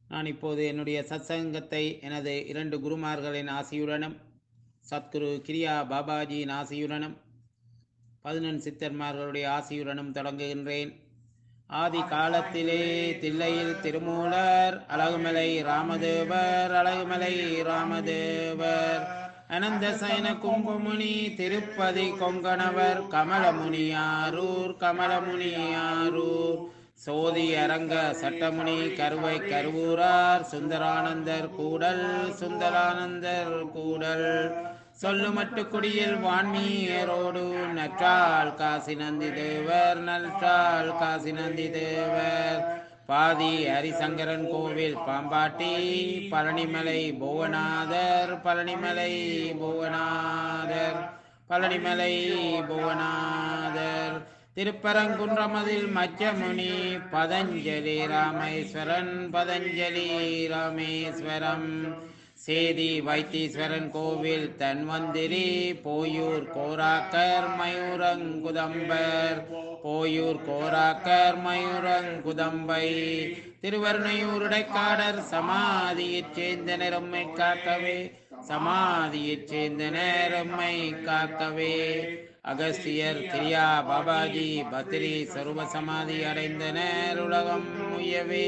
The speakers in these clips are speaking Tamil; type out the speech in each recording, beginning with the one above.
நான் இப்போது என்னுடைய சத்சங்கத்தை எனது இரண்டு குருமார்களின் ஆசியுடனும் சத்குரு கிரியா பாபாஜியின் ஆசியுடனும் பதினெண் சித்தர்மார்களுடைய ஆசியுடனும் தொடங்குகின்றேன் ஆதி காலத்திலே தில்லையில் திருமூலர் அழகுமலை ராமதேவர் அழகுமலை ராமதேவர் அனந்த சயன கும்பமுனி திருப்பதி கொங்கணவர் கமலமுனியாரூர் கமலமுனியாரூர் சோதி அரங்க சட்டமுனி கருவை கருவூரார் சுந்தரானந்தர் கூடல் சுந்தரானந்தர் கூடல் சொல்லுமட்டு குடியில் வான்மீரோடு நற்றால் காசி நந்தி தேவர் நற்றால் காசி நந்தி தேவர் பாதி ஹரிசங்கரன் கோவில் பாம்பாட்டி பழனிமலை புவனாதர் பழனிமலை புவனாதர் பழனிமலை புவனாதர் திருப்பரங்குன்றமதில் மச்சமுனி பதஞ்சலி ராமேஸ்வரன் பதஞ்சலி ராமேஸ்வரம் சேதி வைத்தீஸ்வரன் கோவில் தன்வந்திரி போயூர் கோராக்கர் மயூரங்குதம்பர் போயூர் கோராக்கர் மயூரங்குதம்பை திருவருணையூருடைக்காடர் சமாதியைச் சேர்ந்த நிறம்மை காக்கவே சமாதியைச் சேர்ந்த நேரம்மை காக்கவே அகஸ்தியர் கிரியா பாபாஜி பத்ரி சருப சமாதி அடைந்தனர் உலகம் முயவே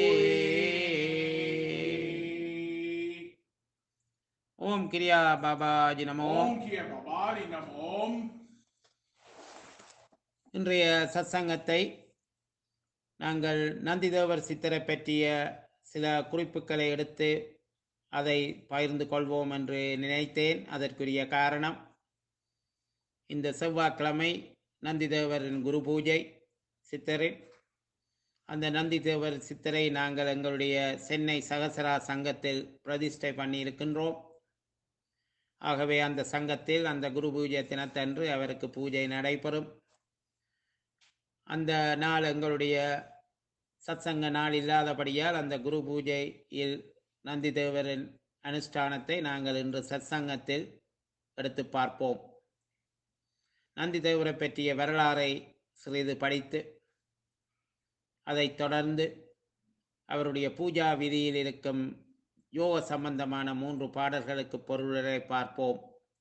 ஓம் கிரியா பாபாஜி நமோ ஓம் கிய பவாரி நமோம் இன்றைய சத்சங்கத்தை நாங்கள் நந்திதேவர் சித்தரை பற்றிய சில குறிப்புகளை எடுத்து அதை பகிர்ந்து கொள்வோம் என்று நினைத்தேன் அதற்குரிய காரணம் இந்த செவ்வாய்க்கிழமை நந்திதேவரின் குரு பூஜை சித்தரின் அந்த நந்திதேவர் சித்தரை நாங்கள் எங்களுடைய சென்னை சகசரா சங்கத்தில் பிரதிஷ்டை பண்ணி இருக்கின்றோம் ஆகவே அந்த சங்கத்தில் அந்த குரு பூஜை தினத்தன்று அவருக்கு பூஜை நடைபெறும் அந்த நாள் எங்களுடைய சத்சங்க நாள் இல்லாதபடியால் அந்த குரு பூஜையில் நந்திதேவரின் அனுஷ்டானத்தை நாங்கள் இன்று சத்சங்கத்தில் எடுத்து பார்ப்போம் நந்திதேவரை பற்றிய வரலாறை சிறிது படித்து அதைத் தொடர்ந்து அவருடைய பூஜா விதியில் இருக்கும் யோக சம்பந்தமான மூன்று பாடல்களுக்கு பொருள்களை பார்ப்போம்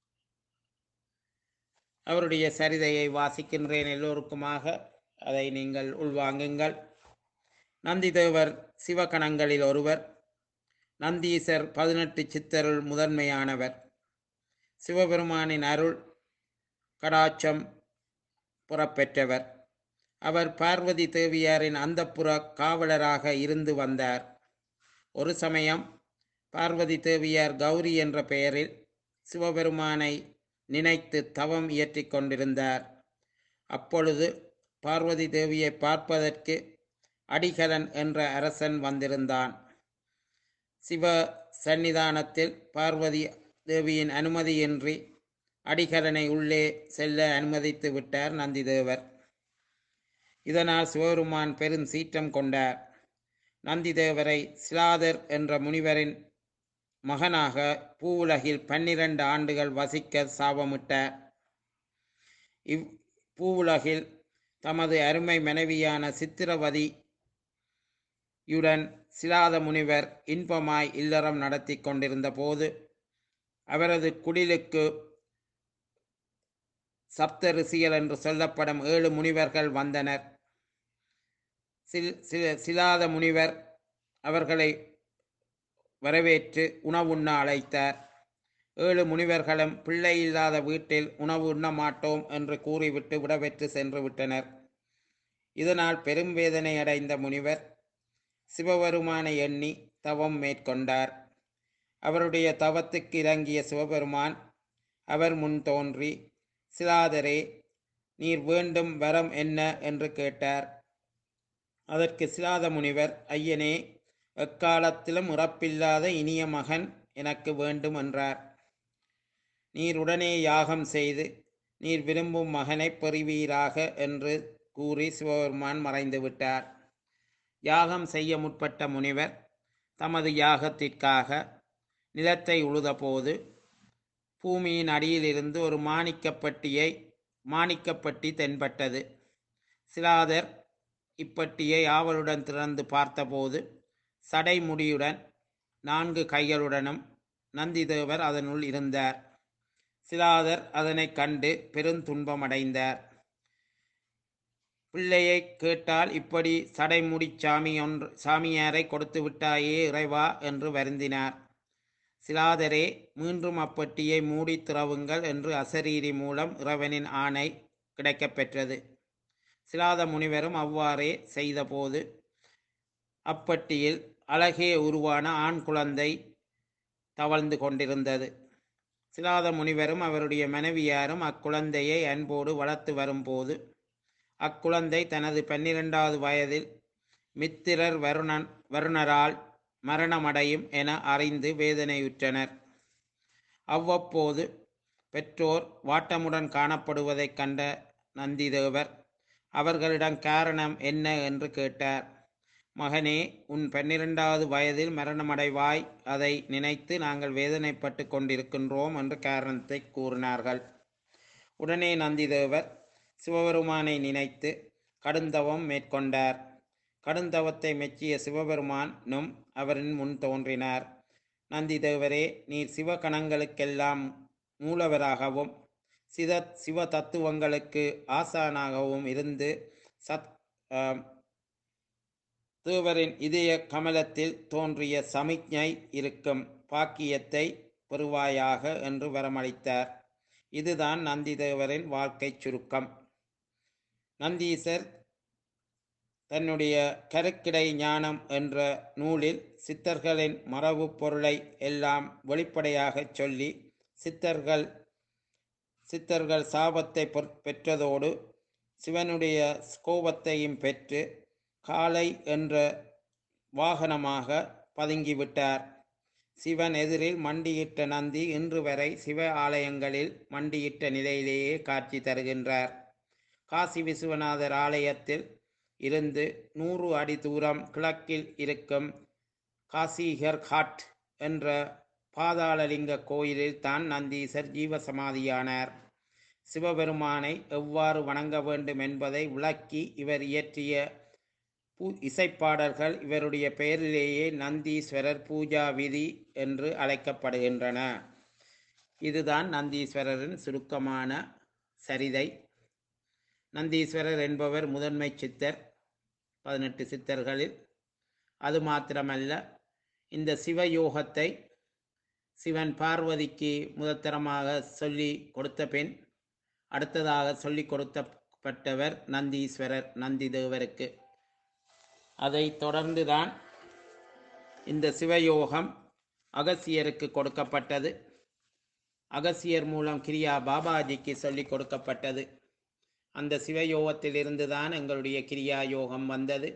அவருடைய சரிதையை வாசிக்கின்றேன் எல்லோருக்குமாக அதை நீங்கள் உள்வாங்குங்கள் நந்திதேவர் சிவகணங்களில் ஒருவர் நந்தீசர் பதினெட்டு சித்தருள் முதன்மையானவர் சிவபெருமானின் அருள் கடாட்சம் புறப்பெற்றவர் அவர் பார்வதி தேவியாரின் அந்தப்புற காவலராக இருந்து வந்தார் ஒரு சமயம் பார்வதி தேவியார் கௌரி என்ற பெயரில் சிவபெருமானை நினைத்து தவம் இயற்றிக் கொண்டிருந்தார் அப்பொழுது பார்வதி தேவியை பார்ப்பதற்கு அடிகலன் என்ற அரசன் வந்திருந்தான் சிவ சந்நிதானத்தில் பார்வதி தேவியின் அனுமதியின்றி அடிகலனை உள்ளே செல்ல அனுமதித்து விட்டார் நந்திதேவர் இதனால் சிவபெருமான் பெரும் சீற்றம் கொண்டார் நந்திதேவரை சிலாதர் என்ற முனிவரின் மகனாக பூவுலகில் பன்னிரண்டு ஆண்டுகள் வசிக்க சாபமிட்டார் இவ் பூவுலகில் தமது அருமை மனைவியான சித்திரவதியுடன் சிலாத முனிவர் இன்பமாய் இல்லறம் நடத்தி கொண்டிருந்த போது அவரது குடிலுக்கு சப்த ரிஷிகள் என்று சொல்லப்படும் ஏழு முனிவர்கள் வந்தனர் சில் சில சிலாத முனிவர் அவர்களை வரவேற்று உணவுண்ண அழைத்தார் ஏழு முனிவர்களும் பிள்ளை இல்லாத வீட்டில் உணவு உண்ண மாட்டோம் என்று கூறிவிட்டு விடபெற்று சென்று விட்டனர் இதனால் பெரும் வேதனை அடைந்த முனிவர் சிவபெருமானை எண்ணி தவம் மேற்கொண்டார் அவருடைய தவத்துக்கு இறங்கிய சிவபெருமான் அவர் முன் தோன்றி சிலாதரே நீர் வேண்டும் வரம் என்ன என்று கேட்டார் அதற்கு சிலாத முனிவர் ஐயனே எக்காலத்திலும் உறப்பில்லாத இனிய மகன் எனக்கு வேண்டும் என்றார் நீர் உடனே யாகம் செய்து நீர் விரும்பும் மகனை பெறுவீராக என்று கூறி சிவபெருமான் மறைந்து விட்டார் யாகம் செய்ய முற்பட்ட முனிவர் தமது யாகத்திற்காக நிலத்தை உழுதபோது பூமியின் அடியிலிருந்து ஒரு மாணிக்கப்பட்டியை மாணிக்கப்பட்டி தென்பட்டது சிலாதர் இப்பட்டியை ஆவலுடன் திறந்து பார்த்தபோது சடைமுடியுடன் நான்கு கைகளுடனும் நந்திதேவர் அதனுள் இருந்தார் சிலாதர் அதனைக் கண்டு பெருந்துன்பமடைந்தார் பிள்ளையை கேட்டால் இப்படி சடைமுடி சாமி ஒன்று சாமியாரை கொடுத்து விட்டாயே இறைவா என்று வருந்தினார் சிலாதரே மீண்டும் அப்பட்டியை மூடி திறவுங்கள் என்று அசரீரி மூலம் இறைவனின் ஆணை கிடைக்கப்பெற்றது சிலாத முனிவரும் அவ்வாறே செய்தபோது அப்பட்டியில் அழகே உருவான ஆண் குழந்தை தவழ்ந்து கொண்டிருந்தது சிலாத முனிவரும் அவருடைய மனைவியாரும் அக்குழந்தையை அன்போடு வளர்த்து வரும்போது அக்குழந்தை தனது பன்னிரெண்டாவது வயதில் மித்திரர் வருணன் வருணரால் மரணமடையும் என அறிந்து வேதனையுற்றனர் அவ்வப்போது பெற்றோர் வாட்டமுடன் காணப்படுவதைக் கண்ட நந்திதேவர் அவர்களிடம் காரணம் என்ன என்று கேட்டார் மகனே உன் பன்னிரெண்டாவது வயதில் மரணமடைவாய் அதை நினைத்து நாங்கள் வேதனைப்பட்டு கொண்டிருக்கின்றோம் என்று காரணத்தை கூறினார்கள் உடனே நந்திதேவர் சிவபெருமானை நினைத்து கடுந்தவம் மேற்கொண்டார் கடுந்தவத்தை மெச்சிய சிவபெருமானும் அவரின் முன் தோன்றினார் நந்திதேவரே நீர் சிவகணங்களுக்கெல்லாம் மூலவராகவும் சித சிவ தத்துவங்களுக்கு ஆசானாகவும் இருந்து சத் ஆம், தேவரின் இதய கமலத்தில் தோன்றிய சமிக்ஞை இருக்கும் பாக்கியத்தை பெறுவாயாக என்று வரமளித்தார் இதுதான் நந்திதேவரின் வாழ்க்கைச் சுருக்கம் நந்தீசர் தன்னுடைய கருக்கிடை ஞானம் என்ற நூலில் சித்தர்களின் மரபு பொருளை எல்லாம் வெளிப்படையாகச் சொல்லி சித்தர்கள் சித்தர்கள் சாபத்தை பொற்- பெற்றதோடு சிவனுடைய கோபத்தையும் பெற்று காளை என்ற வாகனமாக பதுங்கிவிட்டார் சிவன் எதிரில் மண்டியிட்ட நந்தி இன்று வரை சிவ ஆலயங்களில் மண்டியிட்ட நிலையிலேயே காட்சி தருகின்றார் காசி விஸ்வநாதர் ஆலயத்தில் இருந்து நூறு அடி தூரம் கிழக்கில் இருக்கும் காசிகர் காட் என்ற பாதாளலிங்க கோயிலில் தான் நந்தீசர் ஜீவசமாதியானார் சிவபெருமானை எவ்வாறு வணங்க வேண்டும் என்பதை விளக்கி இவர் இயற்றிய பூ இசைப்பாடல்கள் இவருடைய பெயரிலேயே நந்தீஸ்வரர் பூஜா விதி என்று அழைக்கப்படுகின்றன இதுதான் நந்தீஸ்வரரின் சுருக்கமான சரிதை நந்தீஸ்வரர் என்பவர் முதன்மை சித்தர் பதினெட்டு சித்தர்களில் அது மாத்திரமல்ல இந்த சிவயோகத்தை சிவன் பார்வதிக்கு முதத்தரமாக சொல்லி கொடுத்த பின் அடுத்ததாக சொல்லி கொடுக்கப்பட்டவர் நந்தீஸ்வரர் நந்திதேவருக்கு அதை தொடர்ந்துதான் இந்த சிவயோகம் அகசியருக்கு கொடுக்கப்பட்டது அகசியர் மூலம் கிரியா பாபாஜிக்கு சொல்லி கொடுக்கப்பட்டது அந்த சிவயோகத்திலிருந்து தான் எங்களுடைய கிரியா யோகம் வந்தது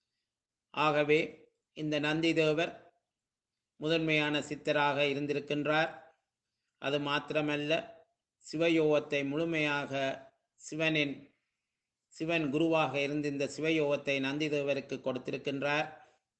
ஆகவே இந்த நந்திதேவர் முதன்மையான சித்தராக இருந்திருக்கின்றார் அது மாத்திரமல்ல சிவயோகத்தை முழுமையாக சிவனின் சிவன் குருவாக இருந்து இந்த சிவயோகத்தை நந்திதேவருக்கு கொடுத்திருக்கின்றார்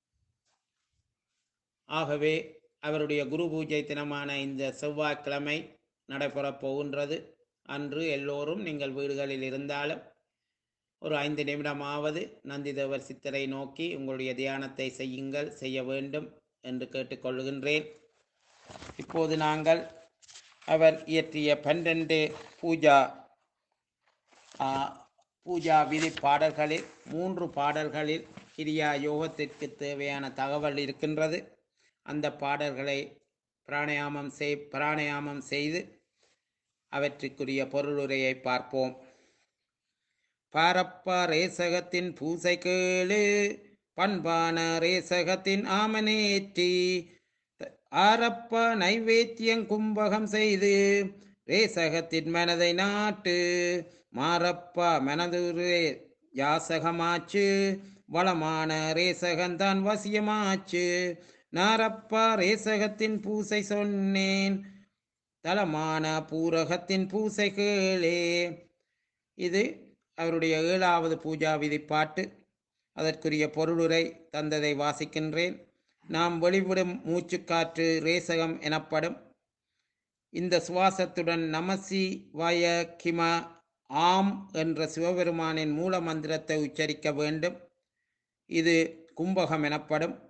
ஆகவே அவருடைய குரு பூஜை தினமான இந்த செவ்வாய்க்கிழமை நடைபெறப் போகின்றது அன்று எல்லோரும் நீங்கள் வீடுகளில் இருந்தாலும் ஒரு ஐந்து நிமிடமாவது நந்திதேவர் சித்தரை நோக்கி உங்களுடைய தியானத்தை செய்யுங்கள் செய்ய வேண்டும் என்று கேட்டுக்கொள்கின்றேன் இப்போது நாங்கள் அவர் இயற்றிய பன்னெண்டு பூஜா ஆ, பூஜா விதி பாடல்களில் மூன்று பாடல்களில் கிரியா யோகத்திற்கு தேவையான தகவல் இருக்கின்றது அந்த பாடல்களை பிராணயாமம் செய் பிராணயாமம் செய்து அவற்றுக்குரிய பொருளுரையை பார்ப்போம் பாரப்பா ரேசகத்தின் பூசை கேளு பண்பான ரேசகத்தின் ஆமனேற்றி த- ஆரப்பா நைவேத்தியம் கும்பகம் செய்து ரேசகத்தின் மனதை நாட்டு மாரப்பா மனதுரே யாசகமாச்சு வளமான ரேசகந்தான் வசியமாச்சு நாரப்பா ரேசகத்தின் பூசை சொன்னேன் தலமான பூரகத்தின் பூசை கேளே இது அவருடைய ஏழாவது பூஜா விதி பாட்டு அதற்குரிய பொருளுரை தந்ததை வாசிக்கின்றேன் நாம் வெளிவிடும் மூச்சுக்காற்று ரேசகம் எனப்படும் இந்த சுவாசத்துடன் நமசி வய கிம ஆம் என்ற சிவபெருமானின் மூல மந்திரத்தை உச்சரிக்க வேண்டும் இது கும்பகம் எனப்படும்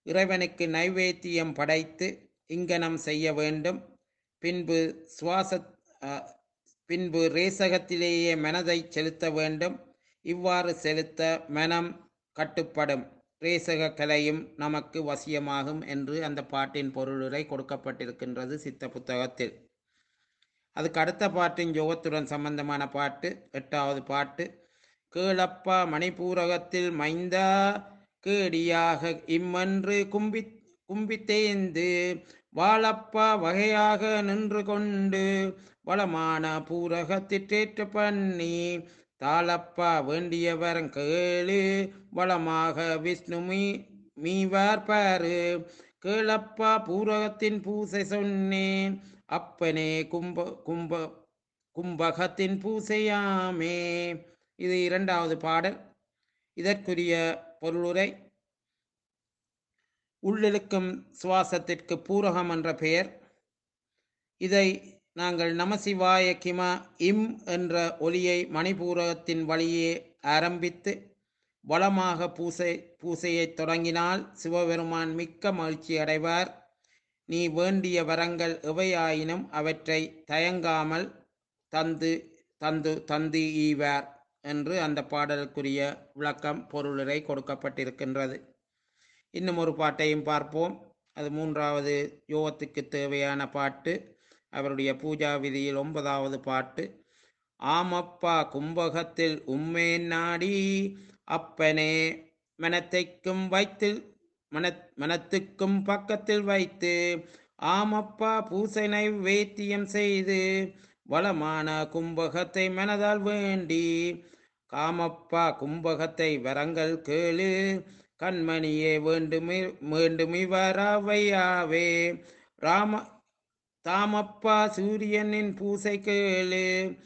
இறைவனுக்கு நைவேத்தியம் படைத்து இங்கனம் செய்ய வேண்டும் பின்பு சுவாச அ, பின்பு ரேசகத்திலேயே மனதை செலுத்த வேண்டும் இவ்வாறு செலுத்த மனம் கட்டுப்படும் ரேசக கலையும் நமக்கு வசியமாகும் என்று அந்த பாட்டின் பொருளுரை கொடுக்கப்பட்டிருக்கின்றது சித்த புத்தகத்தில் அதுக்கு அடுத்த பாட்டின் யோகத்துடன் சம்பந்தமான பாட்டு எட்டாவது பாட்டு கேளப்பா மணிபூரகத்தில் மைந்தா கேடியாக இம்மன்று கும்பி கும்பித்தேந்து வாழப்பா வகையாக நின்று கொண்டு வளமான பூரகத்திற்றேற்ற பண்ணி தாளப்பா வேண்டியவர் கேளு வளமாக விஷ்ணு மீ மீவார் பாரு கேளப்பா பூரகத்தின் பூசை சொன்னேன் அப்பனே கும்ப கும்ப கும்பகத்தின் பூசையாமே இது இரண்டாவது பாடல் இதற்குரிய பொருளுரை உள்ளிழுக்கும் சுவாசத்திற்கு பூரகம் என்ற பெயர் இதை நாங்கள் நமசிவாய கிம இம் என்ற ஒலியை மணிபூரகத்தின் வழியே ஆரம்பித்து வளமாக பூசை பூசையைத் தொடங்கினால் சிவபெருமான் மிக்க மகிழ்ச்சி அடைவார் நீ வேண்டிய வரங்கள் எவையாயினும் அவற்றை தயங்காமல் தந்து தந்து தந்து ஈவார் என்று அந்த பாடலுக்குரிய விளக்கம் பொருளுரை கொடுக்கப்பட்டிருக்கின்றது இன்னும் ஒரு பாட்டையும் பார்ப்போம் அது மூன்றாவது யோகத்துக்கு தேவையான பாட்டு அவருடைய பூஜா விதியில் ஒன்பதாவது பாட்டு ஆமப்பா கும்பகத்தில் உம்மேன் நாடி அப்பனே மனத்தைக்கும் வைத்து மன மனத்துக்கும் பக்கத்தில் வைத்து ஆமப்பா பூசனை வேத்தியம் செய்து வளமான கும்பகத்தை மனதால் வேண்டி காமப்பா கும்பகத்தை வரங்கள் கேளு கண்மணியே வேண்டுமி வேண்டுமிவராவையாவே ராம தாமப்பா சூரியனின் பூசை கேளு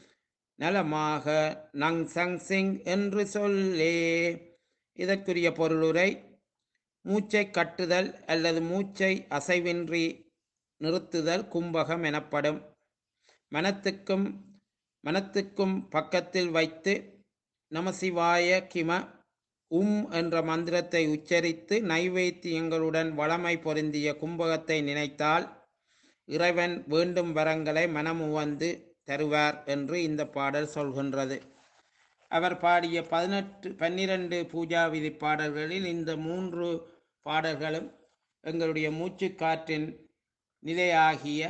நலமாக நங் சங் சிங் என்று சொல்லே இதற்குரிய பொருளுரை மூச்சை கட்டுதல் அல்லது மூச்சை அசைவின்றி நிறுத்துதல் கும்பகம் எனப்படும் மனத்துக்கும் மனத்துக்கும் பக்கத்தில் வைத்து நமசிவாய கிம உம் என்ற மந்திரத்தை உச்சரித்து நைவேத்தியங்களுடன் வளமை பொருந்திய கும்பகத்தை நினைத்தால் இறைவன் வேண்டும் வரங்களை மனமுவந்து தருவார் என்று இந்த பாடல் சொல்கின்றது அவர் பாடிய பதினெட்டு பன்னிரண்டு பூஜா விதி பாடல்களில் இந்த மூன்று பாடல்களும் எங்களுடைய மூச்சுக்காற்றின் நிலையாகிய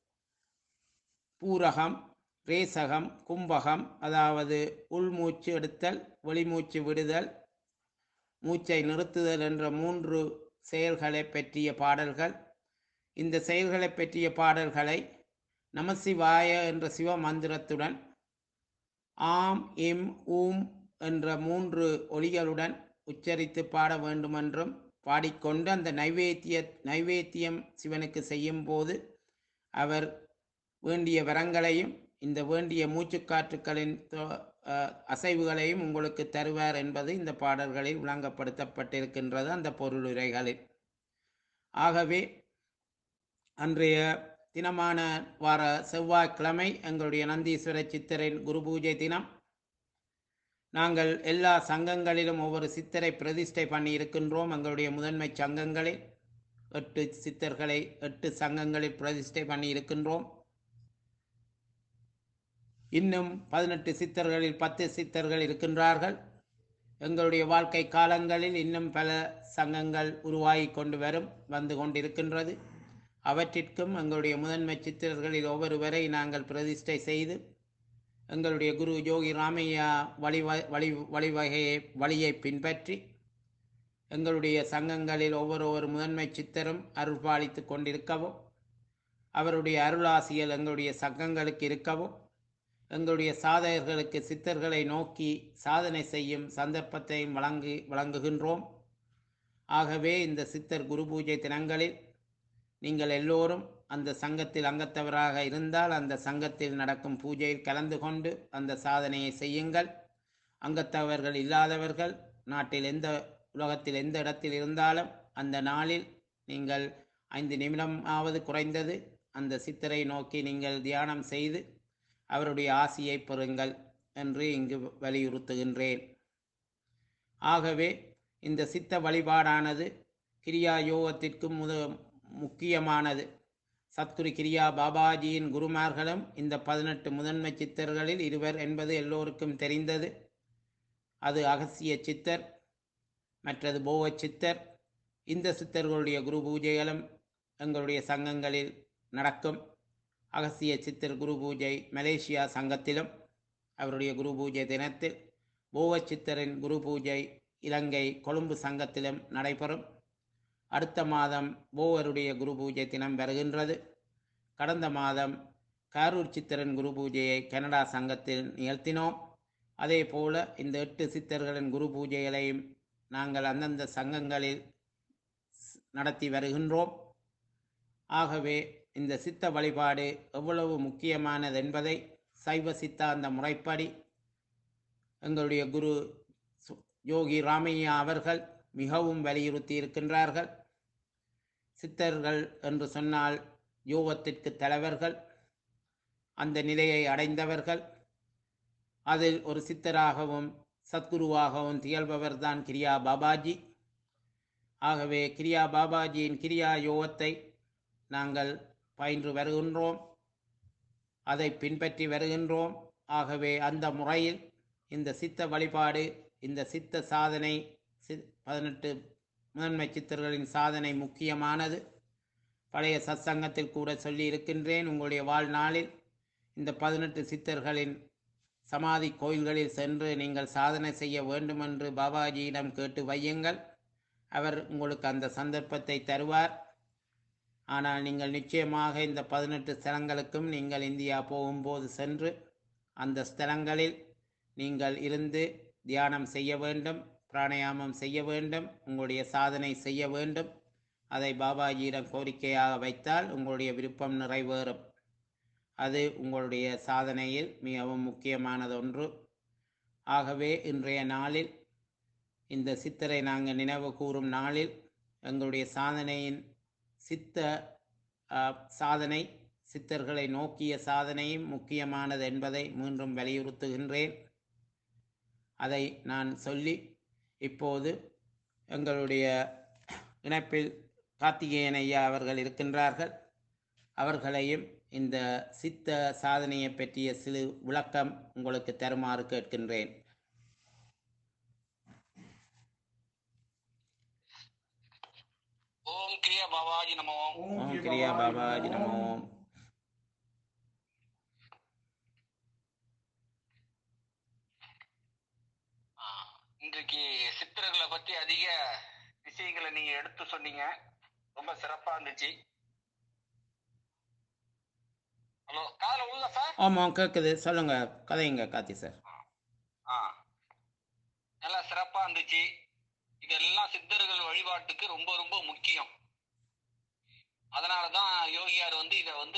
பூரகம் ரேசகம் கும்பகம் அதாவது உள்மூச்சு எடுத்தல் வெளிமூச்சு விடுதல் மூச்சை நிறுத்துதல் என்ற மூன்று செயல்களை பற்றிய பாடல்கள் இந்த செயல்களை பற்றிய பாடல்களை நமசிவாய என்ற சிவ மந்திரத்துடன் ஆம் இம் ஊம் என்ற மூன்று ஒலிகளுடன் உச்சரித்து பாட வேண்டுமென்றும் பாடிக்கொண்டு அந்த நைவேத்திய நைவேத்தியம் சிவனுக்கு செய்யும் போது அவர் வேண்டிய வரங்களையும் இந்த வேண்டிய மூச்சுக்காற்றுக்களின் தொ- அஹ், அசைவுகளையும் உங்களுக்கு தருவார் என்பது இந்த பாடல்களில் விளங்கப்படுத்தப்பட்டிருக்கின்றது அந்த பொருளுரைகளில் ஆகவே அன்றைய தினமான வார செவ்வாய்க்கிழமை எங்களுடைய நந்தீஸ்வர சித்தரின் குரு பூஜை தினம் நாங்கள் எல்லா சங்கங்களிலும் ஒவ்வொரு சித்தரை பிரதிஷ்டை பண்ணி இருக்கின்றோம் எங்களுடைய முதன்மை சங்கங்களில் எட்டு சித்தர்களை எட்டு சங்கங்களில் பிரதிஷ்டை பண்ணி இருக்கின்றோம் இன்னும் பதினெட்டு சித்தர்களில் பத்து சித்தர்கள் இருக்கின்றார்கள் எங்களுடைய வாழ்க்கை காலங்களில் இன்னும் பல சங்கங்கள் உருவாகி கொண்டு வரும் வந்து கொண்டிருக்கின்றது அவற்றிற்கும் எங்களுடைய முதன்மை சித்தர்களில் ஒவ்வொருவரை நாங்கள் பிரதிஷ்டை செய்து எங்களுடைய குரு யோகி ராமையா வழி வழி வழிவகையை வழியை பின்பற்றி எங்களுடைய சங்கங்களில் ஒவ்வொரு ஒரு முதன்மை சித்தரும் அருள்பாலித்து கொண்டிருக்கவும் அவருடைய அருளாசியல் எங்களுடைய சங்கங்களுக்கு இருக்கவும் எங்களுடைய சாதகர்களுக்கு சித்தர்களை நோக்கி சாதனை செய்யும் சந்தர்ப்பத்தையும் வழங்கி வழங்குகின்றோம் ஆகவே இந்த சித்தர் குரு பூஜை தினங்களில் நீங்கள் எல்லோரும் அந்த சங்கத்தில் அங்கத்தவராக இருந்தால் அந்த சங்கத்தில் நடக்கும் பூஜையில் கலந்து கொண்டு அந்த சாதனையை செய்யுங்கள் அங்கத்தவர்கள் இல்லாதவர்கள் நாட்டில் எந்த உலகத்தில் எந்த இடத்தில் இருந்தாலும் அந்த நாளில் நீங்கள் ஐந்து நிமிடமாவது குறைந்தது அந்த சித்தரை நோக்கி நீங்கள் தியானம் செய்து அவருடைய ஆசியை பெறுங்கள் என்று இங்கு வலியுறுத்துகின்றேன் ஆகவே இந்த சித்த வழிபாடானது கிரியா யோகத்திற்கும் முத முக்கியமானது சத்குரு கிரியா பாபாஜியின் குருமார்களும் இந்த பதினெட்டு முதன்மை சித்தர்களில் இருவர் என்பது எல்லோருக்கும் தெரிந்தது அது அகசிய சித்தர் மற்றது போவ சித்தர் இந்த சித்தர்களுடைய குரு பூஜைகளும் எங்களுடைய சங்கங்களில் நடக்கும் அகசிய சித்தர் குரு பூஜை மலேசியா சங்கத்திலும் அவருடைய குரு பூஜை தினத்தில் போவ சித்தரின் குரு பூஜை இலங்கை கொழும்பு சங்கத்திலும் நடைபெறும் அடுத்த மாதம் போவருடைய குரு பூஜை தினம் வருகின்றது கடந்த மாதம் காரூர் சித்தரின் குரு பூஜையை கனடா சங்கத்தில் நிகழ்த்தினோம் அதே போல இந்த எட்டு சித்தர்களின் குரு பூஜைகளையும் நாங்கள் அந்தந்த சங்கங்களில் ஸ்- நடத்தி வருகின்றோம் ஆகவே இந்த சித்த வழிபாடு எவ்வளவு முக்கியமானது என்பதை சைவ சித்தாந்த முறைப்படி எங்களுடைய குரு சு- யோகி ராமையா அவர்கள் மிகவும் வலியுறுத்தி இருக்கின்றார்கள் சித்தர்கள் என்று சொன்னால் யோகத்திற்கு தலைவர்கள் அந்த நிலையை அடைந்தவர்கள் அதில் ஒரு சித்தராகவும் சத்குருவாகவும் திகழ்பவர்தான் கிரியா பாபாஜி ஆகவே கிரியா பாபாஜியின் கிரியா யோகத்தை நாங்கள் பயின்று வருகின்றோம் அதை பின்பற்றி வருகின்றோம் ஆகவே அந்த முறையில் இந்த சித்த வழிபாடு இந்த சித்த சாதனை சி பதினெட்டு முதன்மை சித்தர்களின் சாதனை முக்கியமானது பழைய சத்சங்கத்தில் கூட சொல்லி இருக்கின்றேன் உங்களுடைய வாழ்நாளில் இந்த பதினெட்டு சித்தர்களின் சமாதி கோயில்களில் சென்று நீங்கள் சாதனை செய்ய வேண்டுமென்று பாபாஜியிடம் கேட்டு வையுங்கள் அவர் உங்களுக்கு அந்த சந்தர்ப்பத்தை தருவார் ஆனால் நீங்கள் நிச்சயமாக இந்த பதினெட்டு ஸ்தலங்களுக்கும் நீங்கள் இந்தியா போகும்போது சென்று அந்த ஸ்தலங்களில் நீங்கள் இருந்து தியானம் செய்ய வேண்டும் பிராணாயாமம் செய்ய வேண்டும் உங்களுடைய சாதனை செய்ய வேண்டும் அதை பாபாஜியிடம் கோரிக்கையாக வைத்தால் உங்களுடைய விருப்பம் நிறைவேறும் அது உங்களுடைய சாதனையில் மிகவும் முக்கியமானதொன்று ஆகவே இன்றைய நாளில் இந்த சித்தரை நாங்கள் நினைவு கூறும் நாளில் எங்களுடைய சாதனையின் சித்த ஆ, சாதனை சித்தர்களை நோக்கிய சாதனையும் முக்கியமானது என்பதை மீண்டும் வலியுறுத்துகின்றேன் அதை நான் சொல்லி இப்போது எங்களுடைய இணைப்பில் கார்த்திகேயன் ஐயா அவர்கள் இருக்கின்றார்கள் அவர்களையும் இந்த சித்த சாதனையை பற்றிய சிறு விளக்கம் உங்களுக்கு தருமாறு கேட்கின்றேன் ஓம் கிரியா பாபாஜி நமோ ஓம் கிரியா பாபாஜி நமோ ஆ, இன்றைக்கு சித்தர்களை பத்தி அதிக விஷயங்களை நீங்க எடுத்து சொன்னீங்க ரொம்ப சிறப்பா இருந்துச்சு ஹலோ காதுல உள்ள சார் ஆமாம் கேட்குது சொல்லுங்க கதைங்க கார்த்தி சார் ஆ நல்லா சிறப்பா இருந்துச்சு இதெல்லாம் சித்தர்கள் வழிபாட்டுக்கு ரொம்ப ரொம்ப முக்கியம் அதனாலதான் யோகியார் வந்து இத வந்து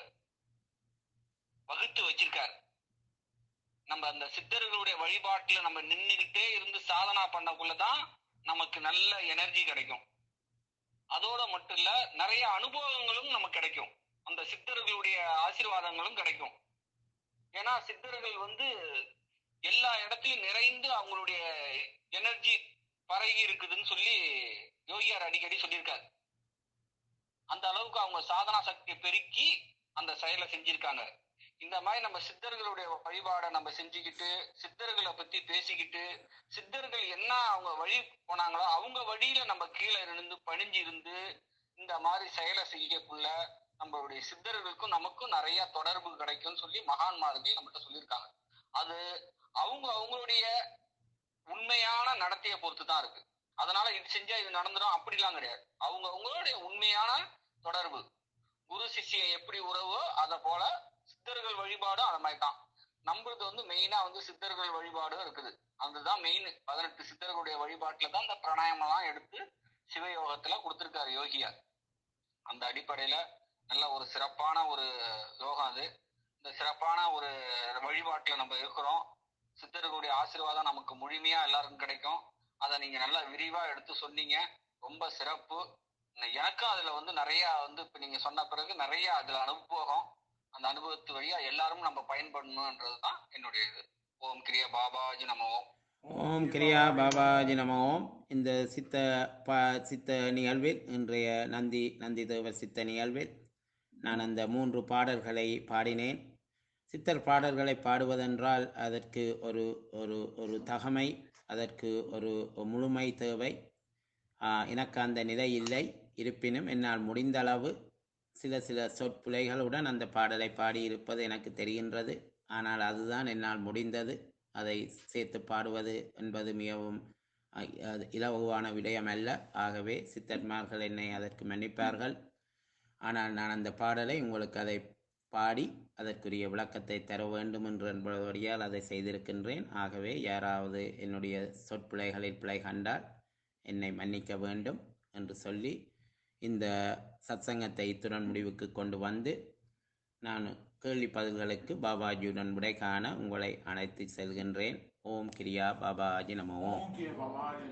வகுத்து வச்சிருக்காரு நம்ம அந்த சித்தர்களுடைய வழிபாட்டுல நம்ம நின்னுகிட்டே இருந்து சாதனா பண்ணக்குள்ளதான் நமக்கு நல்ல எனர்ஜி கிடைக்கும் அதோட மட்டும் இல்ல நிறைய அனுபவங்களும் நமக்கு கிடைக்கும் அந்த சித்தர்களுடைய ஆசீர்வாதங்களும் கிடைக்கும் ஏன்னா சித்தர்கள் வந்து எல்லா இடத்துலயும் நிறைந்து அவங்களுடைய எனர்ஜி பரகி இருக்குதுன்னு சொல்லி யோகியார் அடிக்கடி சொல்லியிருக்காரு அந்த அளவுக்கு அவங்க சாதனா சக்தியை பெருக்கி அந்த செயலை செஞ்சிருக்காங்க இந்த மாதிரி நம்ம சித்தர்களுடைய வழிபாடை நம்ம செஞ்சுக்கிட்டு சித்தர்களை பத்தி பேசிக்கிட்டு சித்தர்கள் என்ன அவங்க வழி போனாங்களோ அவங்க வழியில நம்ம கீழே இருந்து பணிஞ்சு இருந்து இந்த மாதிரி செயலை செய்யக்குள்ள நம்மளுடைய சித்தர்களுக்கும் நமக்கும் நிறைய தொடர்பு கிடைக்கும்னு சொல்லி மகான்மார்கள் நம்மகிட்ட சொல்லியிருக்காங்க அது அவங்க அவங்களுடைய உண்மையான நடத்தையை பொறுத்து தான் இருக்கு அதனால இது செஞ்சா இது நடந்துடும் அப்படிலாம் கிடையாது அவங்க அவங்களுடைய உண்மையான தொடர்பு குரு சிஷ்ய எப்படி உறவோ அத போல சித்தர்கள் வழிபாடும் அந்த மாதிரி தான் நம்மளது வந்து மெயினா வந்து சித்தர்கள் வழிபாடும் இருக்குது அதுதான் மெயின் பதினெட்டு சித்தர்களுடைய வழிபாட்டுல தான் இந்த பிராணாயமெல்லாம் எடுத்து சிவயோகத்துல கொடுத்திருக்காரு யோகியார் அந்த அடிப்படையில நல்ல ஒரு சிறப்பான ஒரு யோகம் அது இந்த சிறப்பான ஒரு வழிபாட்டுல நம்ம இருக்கிறோம் சித்தர்களுடைய ஆசீர்வாதம் நமக்கு முழுமையா எல்லாருக்கும் கிடைக்கும் அதை நீங்க நல்லா விரிவா எடுத்து சொன்னீங்க ரொம்ப சிறப்பு ந- எனக்கும் அதுல வந்து நிறைய வந்து இப்ப நீங்க சொன்ன பிறகு நிறைய அதுல அனுபவம் அந்த அனுபவத்து வழியா எல்லாரும் நம்ம பயன்படணும்ன்றது தான் என்னுடைய இது ஓம் கிரியா பாபாஜி நம ஓம் ஓம் கிரியா பாபாஜி நம ஓம் இந்த சித்த ப சித்த நிகழ்வில் இன்றைய நந்தி நந்தி தேவர் சித்த நிகழ்வில் நான் அந்த மூன்று பாடல்களை பாடினேன் சித்தர் பாடல்களை பாடுவதென்றால் அதற்கு ஒரு ஒரு ஒரு தகமை அதற்கு ஒரு முழுமை தேவை ஆஹ், எனக்கு அந்த நிலை இல்லை இருப்பினும் என்னால் முடிந்த அளவு சில சில சொற்பிழைகளுடன் அந்த பாடலை பாடியிருப்பது எனக்கு தெரிகின்றது ஆனால் அதுதான் என்னால் முடிந்தது அதை சேர்த்து பாடுவது என்பது மிகவும் அஹ், அது இலகுவான விடயம் அல்ல ஆகவே சித்தர்மார்கள் என்னை அதற்கு மன்னிப்பார்கள் ஆனால் நான் அந்த பாடலை உங்களுக்கு அதை பாடி அதற்குரிய விளக்கத்தை தர வேண்டும் என்று என்பபடியால் அதை செய்திருக்கின்றேன் ஆகவே யாராவது என்னுடைய சொற்பிழைகளில் பிழை கண்டால் என்னை மன்னிக்க வேண்டும் என்று சொல்லி இந்த சத்சங்கத்தை இத்துடன் முடிவுக்கு கொண்டு வந்து நான் கேள்வி பதில்களுக்கு பாபாஜியுடன் விடை காண உங்களை அழைத்து செல்கின்றேன் ஓம் கிரியா பாபாஜி நம ஓம் ஓம் கிரிய பாபாஜி